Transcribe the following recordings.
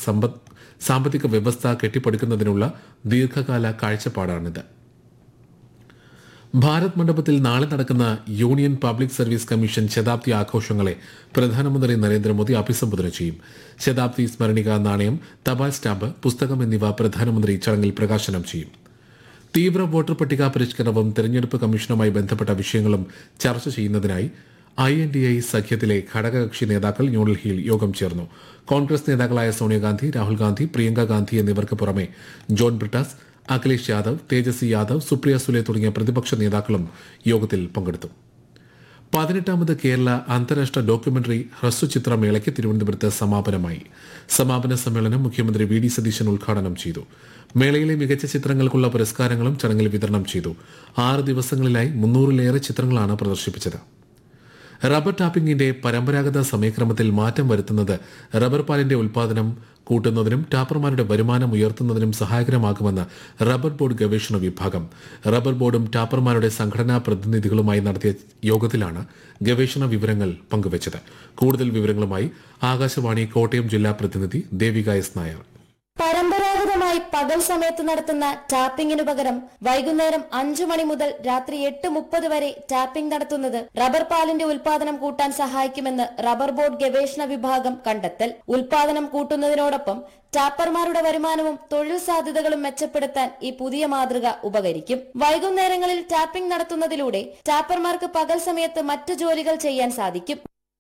സമ്പദ് സാമ്പത്തിക വ്യവസ്ഥ കെട്ടിപ്പടുക്കുന്നതിനുള്ള ദീർഘകാല കാഴ്ചപ്പാടാണിത് ഭാരത് മണ്ഡപത്തിൽ നാളെ നടക്കുന്ന യൂണിയൻ പബ്ലിക് സർവീസ് കമ്മീഷൻ ശതാബ്ദി ആഘോഷങ്ങളെ പ്രധാനമന്ത്രി നരേന്ദ്രമോദി അഭിസംബോധന ചെയ്യും ശതാബ്ദി സ്മരണിക നാണയം തപാൽ സ്റ്റാമ്പ് പുസ്തകം എന്നിവ പ്രധാനമന്ത്രി ചടങ്ങിൽ പ്രകാശനം ചെയ്യും തീവ്ര വോട്ടർ പട്ടിക പരിഷ്കരണവും തെരഞ്ഞെടുപ്പ് കമ്മീഷനുമായി ബന്ധപ്പെട്ട വിഷയങ്ങളും ചർച്ച ചെയ്യുന്നതിനായി ഐ എൻ ഡി ഐ സഖ്യത്തിലെ ഘടകകക്ഷി നേതാക്കൾ ന്യൂഡൽഹിയിൽ യോഗം ചേർന്നു കോൺഗ്രസ് നേതാക്കളായ സോണിയാഗാന്ധി രാഹുൽ ഗാന്ധി പ്രിയങ്ക ഗാന്ധി എന്നിവർക്ക് പുറമെ ജോൺ ബ്രിട്ടാസ് അഖിലേഷ് യാദവ് തേജസ്വി യാദവ് സുപ്രിയ സുലെ തുടങ്ങിയ പ്രതിപക്ഷ നേതാക്കളും യോഗത്തിൽ പങ്കെടുത്തു പതിനെട്ടാമത് കേരള അന്താരാഷ്ട്ര ഡോക്യുമെന്ററി ഹ്രസ്വചിത്ര മേളയ്ക്ക് തിരുവനന്തപുരത്ത് സമാപനമായി സമാപന സമ്മേളനം മുഖ്യമന്ത്രി വി ഡി സതീശൻ ഉദ്ഘാടനം ചെയ്തു മേളയിലെ മികച്ച ചിത്രങ്ങൾക്കുള്ള പുരസ്കാരങ്ങളും ചടങ്ങിൽ വിതരണം ചെയ്തു ആറ് ദിവസങ്ങളിലായി മുന്നൂറിലേറെ ചിത്രങ്ങളാണ് പ്രദർശിപ്പിച്ചത് റബ്ബർ ടാപ്പിംഗിന്റെ പരമ്പരാഗത സമയക്രമത്തിൽ മാറ്റം വരുത്തുന്നത് റബ്ബർ പാലിന്റെ ഉൽപാദനം കൂട്ടുന്നതിനും ടാപ്പർമാരുടെ വരുമാനം ഉയർത്തുന്നതിനും സഹായകരമാകുമെന്ന് റബ്ബർ ബോർഡ് ഗവേഷണ വിഭാഗം റബ്ബർ ബോർഡും ടാപ്പർമാരുടെ സംഘടനാ പ്രതിനിധികളുമായി നടത്തിയ യോഗത്തിലാണ് ഗവേഷണ വിവരങ്ങൾ പങ്കുവച്ചത് കൂടുതൽ വിവരങ്ങളുമായി ആകാശവാണി കോട്ടയം ജില്ലാ പ്രതിനിധി ദേവിക എസ് നായർ പരമ്പരാഗതമായി പകൽ സമയത്ത് നടത്തുന്ന ടാപ്പിംഗിനു പകരം വൈകുന്നേരം അഞ്ചു മണി മുതൽ രാത്രി എട്ട് മുപ്പത് വരെ ടാപ്പിംഗ് നടത്തുന്നത് റബ്ബർ പാലിന്റെ ഉൽപാദനം കൂട്ടാൻ സഹായിക്കുമെന്ന് റബ്ബർ ബോർഡ് ഗവേഷണ വിഭാഗം കണ്ടെത്തൽ ഉൽപാദനം കൂട്ടുന്നതിനോടൊപ്പം ടാപ്പർമാരുടെ വരുമാനവും തൊഴിൽ സാധ്യതകളും മെച്ചപ്പെടുത്താൻ ഈ പുതിയ മാതൃക ഉപകരിക്കും വൈകുന്നേരങ്ങളിൽ ടാപ്പിംഗ് നടത്തുന്നതിലൂടെ ടാപ്പർമാർക്ക് പകൽ സമയത്ത് മറ്റു ജോലികൾ ചെയ്യാൻ സാധിക്കും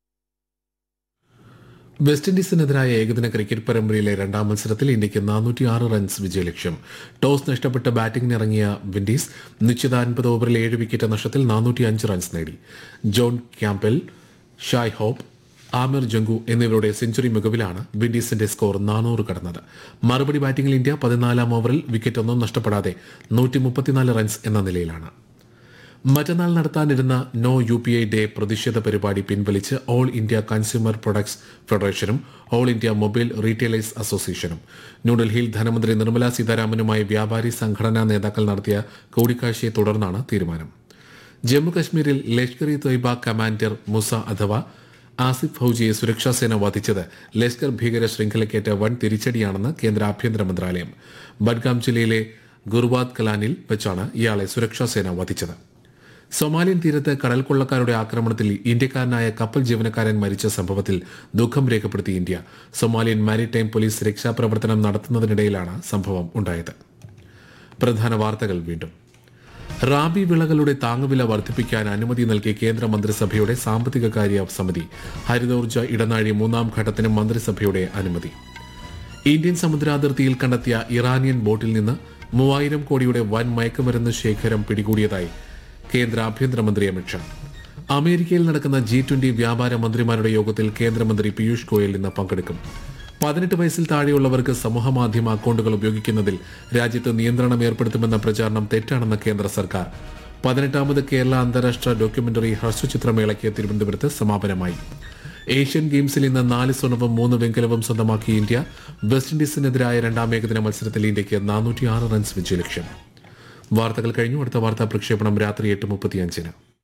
വെസ്റ്റ് ഇൻഡീസിനെതിരായ ഏകദിന ക്രിക്കറ്റ് പരമ്പരയിലെ രണ്ടാം മത്സരത്തിൽ ഇന്ത്യക്ക് നാനൂറ്റി ആറ് റൺസ് വിജയലക്ഷ്യം ടോസ് നഷ്ടപ്പെട്ട് ബാറ്റിംഗിനിറങ്ങിയ വിൻഡീസ് നിശ്ചിത അൻപത് ഓവറിൽ ഏഴ് വിക്കറ്റ് നഷ്ടത്തിൽ നാനൂറ്റി അഞ്ച് റൺസ് നേടി John Campbell Shai Hope Amir Jangoo എന്നിവരുടെ സെഞ്ചുറി മികവിലാണ് വിൻഡീസിന്റെ സ്കോർ നാനൂറ് കടന്നത് മറുപടി ബാറ്റിംഗിൽ ഇന്ത്യ പതിനാലാം ഓവറിൽ വിക്കറ്റൊന്നും നഷ്ടപ്പെടാതെ നൂറ്റി മുപ്പത്തിനാല് റൺസ് എന്ന നിലയിലാണ് മറ്റന്നാൾ നടത്താനിരുന്ന no U P I day പ്രതിഷേധ പരിപാടി പിൻവലിച്ച് ഓൾ ഇന്ത്യ കൺസ്യൂമർ പ്രൊഡക്ട്സ് ഫെഡറേഷനും ഓൾ ഇന്ത്യ മൊബൈൽ റീറ്റെയിലേഴ്സ് അസോസിയേഷനും ന്യൂഡൽഹിയിൽ ധനമന്ത്രി നിർമ്മല സീതാരാമനുമായി വ്യാപാരി സംഘടനാ നേതാക്കൾ നടത്തിയ കൂടിക്കാഴ്ചയെ തുടർന്നാണ് തീരുമാനം ജമ്മു കശ്മീരിൽ ലഷ്കർ ഇ തൊയ്ബ കമാൻഡർ മുസ അഥവാ ആസിഫ് ഫൌജിയെ സുരക്ഷാസേന വധിച്ചത് ലഷ്കർ ഭീകര ശൃംഖലയ്ക്കേറ്റ വൻ തിരിച്ചടിയാണെന്ന് കേന്ദ്ര ആഭ്യന്തര മന്ത്രാലയം ബഡ്ഗാം ജില്ലയിലെ ഗുർവാദ് കലാനിൽ വെച്ചാണ് ഇയാളെ സുരക്ഷാസേന വധിച്ചത് സൊമാലിയൻ തീരത്ത് കടൽ കൊള്ളക്കാരുടെ ആക്രമണത്തിൽ ഇന്ത്യക്കാരനായ കപ്പൽ ജീവനക്കാരൻ മരിച്ച സംഭവത്തിൽ ദുഃഖം രേഖപ്പെടുത്തി ഇന്ത്യ സൊമാലിയൻ മാരിടൈം പോലീസ് രക്ഷാപ്രവർത്തനം നടത്തുന്നതിനിടയിലാണ് സംഭവം ഉണ്ടായത് പ്രധാന വാർത്തകൾ വീണ്ടും റാബി വിളകളുടെ താങ്ങുവില വർദ്ധിപ്പിക്കാൻ അനുമതി നൽകിയ കേന്ദ്ര മന്ത്രിസഭയുടെ സാമ്പത്തിക കാര്യ സമിതി ഹരിതോർജ്ജ ഇടനാഴി മൂന്നാം ഘട്ടത്തിന് മന്ത്രിസഭയുടെ അനുമതി ഇന്ത്യൻ സമുദ്രാതിർത്തിയിൽ കണ്ടെത്തിയ ഇറാനിയൻ ബോട്ടിൽ നിന്ന് മൂവായിരം കോടിയുടെ വൻ മയക്കുമരുന്ന് ശേഖരം പിടികൂടിയതായി കേന്ദ്ര ആഭ്യന്തരമന്ത്രി അമിത്ഷാ അമേരിക്കയിൽ നടക്കുന്ന ജി ട്വന്റി വ്യാപാര മന്ത്രിമാരുടെ യോഗത്തിൽ കേന്ദ്രമന്ത്രി പീയൂഷ് ഗോയൽ ഇന്ന് പങ്കെടുക്കും പതിനെട്ട് വയസ്സിൽ താഴെയുള്ളവർക്ക് സമൂഹമാധ്യമ അക്കൗണ്ടുകൾ ഉപയോഗിക്കുന്നതിൽ രാജ്യത്ത് നിയന്ത്രണം ഏർപ്പെടുത്തുമെന്ന പ്രചാരണം തെറ്റാണെന്ന് കേന്ദ്ര സർക്കാർ പതിനെട്ടാമത് കേരള അന്താരാഷ്ട്ര ഡോക്യുമെന്ററി ഹ്രസ്വചിത്രമേളയ്ക്ക് തിരുവനന്തപുരത്ത് സമാപനമായി ഏഷ്യൻ ഗെയിംസിൽ ഇന്ന് നാല് സ്വർണവും മൂന്ന് വെങ്കലവും സ്വന്തമാക്കി ഇന്ത്യ വെസ്റ്റ് ഇൻഡീസിനെതിരായ രണ്ടാം ഏകദിന മത്സരത്തിൽ ഇന്ത്യക്ക് നാനൂറ്റിയാറ് റൺസ് വിജയലക്ഷ്യം വാർത്തകൾ കഴിഞ്ഞു അടുത്ത വാർത്താ പ്രക്ഷേപണം രാത്രി എട്ട് മുപ്പത്തിയഞ്ചിന്